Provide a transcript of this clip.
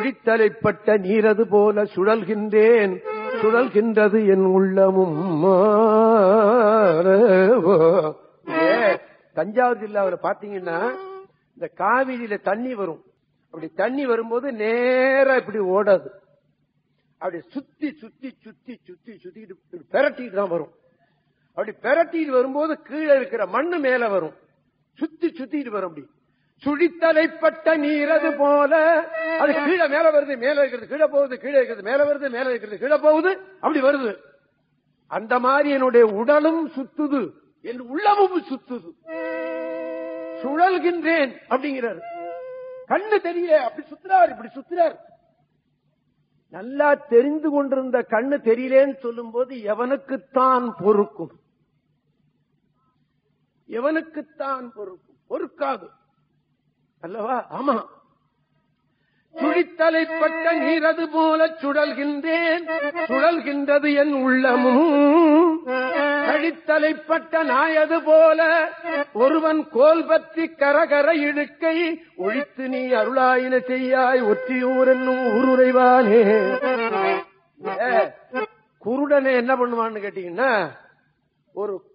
சுழித்தலைப்பட்ட நீரது போல சுழல்கின்றேன் சுழல்கின்றது என் உள்ளமும் ஏ, தஞ்சாவூர் ஜில்லாவில் பாத்தீங்கன்னா இந்த காவிரியில தண்ணி வரும் அப்படி தண்ணி வரும்போது நேரா இப்படி ஓடாது அப்படி சுத்தி சுத்தி சுத்தி சுத்தி சுத்திட்டு இப்படி பெரட்டிட்டு தான் வரும் அப்படி பெரட்டிட்டு வரும்போது கீழே இருக்கிற மண்ணு மேல வரும் சுத்தி சுத்திட்டு வரும் அப்படி சுழித்தலைப்பட்ட நீரது போல அது கீழே மேல வருது மேல இருக்கிறது கீழே போகுது கீழே இருக்கிறது மேல வருது மேல இருக்கிறது கீழே போகுது அப்படி வருது அந்த மாதிரி என்னுடைய உடலும் சுத்துது என் உள்ளமும் சுத்துது சுழல்கின்றேன் அப்படிங்கிறார் கண்ணு தெரியல அப்படி சுத்துறார் இப்படி சுத்துறார் நல்லா தெரிந்து கொண்டிருந்த கண்ணு தெரியலேன்னு சொல்லும் போது எவனுக்குத்தான் பொறுக்கும் எவனுக்குத்தான் பொறுக்கும் பொறுக்காது அல்லவா ஆமா சுழித்தலைப்பட்ட நீரது போல சுழல்கின்றேன் சுழல்கின்றது என் உள்ளமும் கழித்தலைப்பட்ட நாயது போல ஒருவன் கோல் பற்றி கரகர இழுக்கை ஒழித்து நீ அருளாயின செய்யாய் ஒற்றியூர் என்னும் ஊருரைவானே ஏ, குருடனை என்ன பண்ணுவான்னு கேட்டீங்கன்னா ஒரு